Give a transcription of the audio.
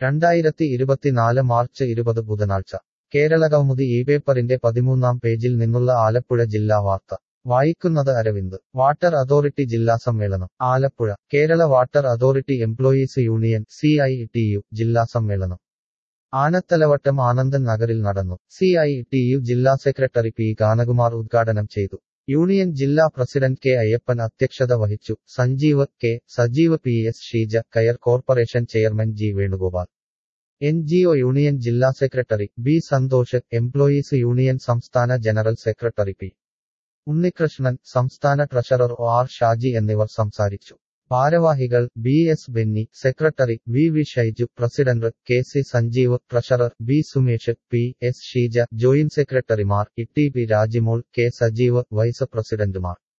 രണ്ടായിരത്തി ഇരുപത്തിനാല് മാർച്ച് ഇരുപത് ബുധനാഴ്ച കേരളകൗമുദി ഈ പേപ്പറിന്റെ പതിമൂന്നാം പേജിൽ നിന്നുള്ള ആലപ്പുഴ ജില്ലാ വാർത്ത വായിക്കുന്നത് അരവിന്ദ് വാട്ടർ അതോറിറ്റി ജില്ലാ സമ്മേളനം Alappuzha Kerala water authority employees union C I T U ജില്ലാ സമ്മേളനം ആനത്തലവട്ടം ആനന്ദൻ നഗറിൽ നടന്നു സി ഐ ടി യു ജില്ലാ സെക്രട്ടറി പി ഗാനകുമാർ ഉദ്ഘാടനം ചെയ്തു യൂണിയൻ ജില്ലാ പ്രസിഡന്റ് കെ അയ്യപ്പൻ അധ്യക്ഷത വഹിച്ചു Sanjeev K Sajeev P S Sheeja coir corporation chairman G Venugopal N G O union ജില്ലാ secretary B Santhosh employees union സംസ്ഥാന ജനറൽ സെക്രട്ടറി പി ഉണ്ണികൃഷ്ണൻ സംസ്ഥാന ട്രഷറർ ഒ ആർ ഷാജി എന്നിവർ സംസാരിച്ചു ഭാരവാഹികൾ B S Benny secretary V V Shaiju president K C Sanjeev treasurer B Sumesh P S Sheeja joint സെക്രട്ടറിമാർ E T P Rajimol K Sajeev vice പ്രസിഡന്റുമാർ